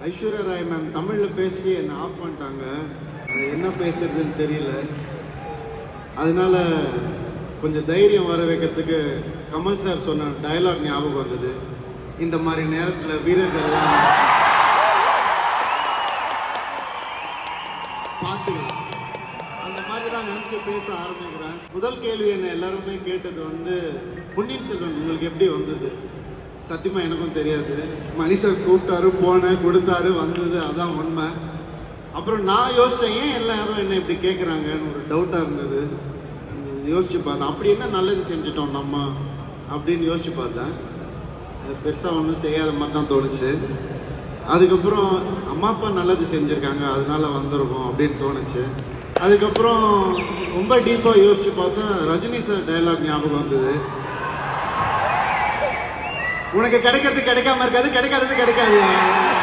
Aishwarya Rai ma'am தமிழில் பேசி என்னை ஆஃப் பண்ணிட்டாங்க அது என்ன பேசுறதுன்னு தெரியல அதனால கொஞ்சம் தைரியம் வர வைக்கிறதுக்கு கமல் சார் சொன்ன டயலாக் ஞாபகம் வந்தது இந்த மாதிரி நேரத்தில் வீரர்கள்லாம் பார்த்துக்கலாம் அந்த மாதிரி தான் நினச்சி பேச ஆரம்பிக்கிறேன் முதல் கேள்வி என்ன எல்லாருமே கேட்டது வந்து பொன்னியின் செல்வன் உங்களுக்கு எப்படி வந்தது சத்தியமாக எனக்கும் தெரியாது மணி சார் கூப்பிட்டாரு போனேன் கொடுத்தாரு வந்தது அதான் உண்மை அப்புறம் நான் யோசித்தேன் ஏன் எல்லாரும் என்ன இப்படி கேட்குறாங்கன்னு ஒரு டவுட்டாக இருந்தது யோசிச்சு பார்த்தேன் அப்படி என்ன நல்லது செஞ்சிட்டோம் நம்ம அப்படின்னு யோசிச்சு பார்த்தேன் அது பெருசாக ஒன்றும் செய்யாத மாதிரி தான் தோணுச்சு அதுக்கப்புறம் அம்மா அப்பா நல்லது செஞ்சுருக்காங்க அதனால வந்திருக்கோம் அப்படின்னு தோணுச்சு அதுக்கப்புறம் ரொம்ப டீப்பாக யோசிச்சு பார்த்தா ரஜினி சார் டைலாக் ஞாபகம் வந்தது உனக்கு கிடைக்கிறது கிடைக்காம இருக்காது கிடைக்காதது கிடைக்காது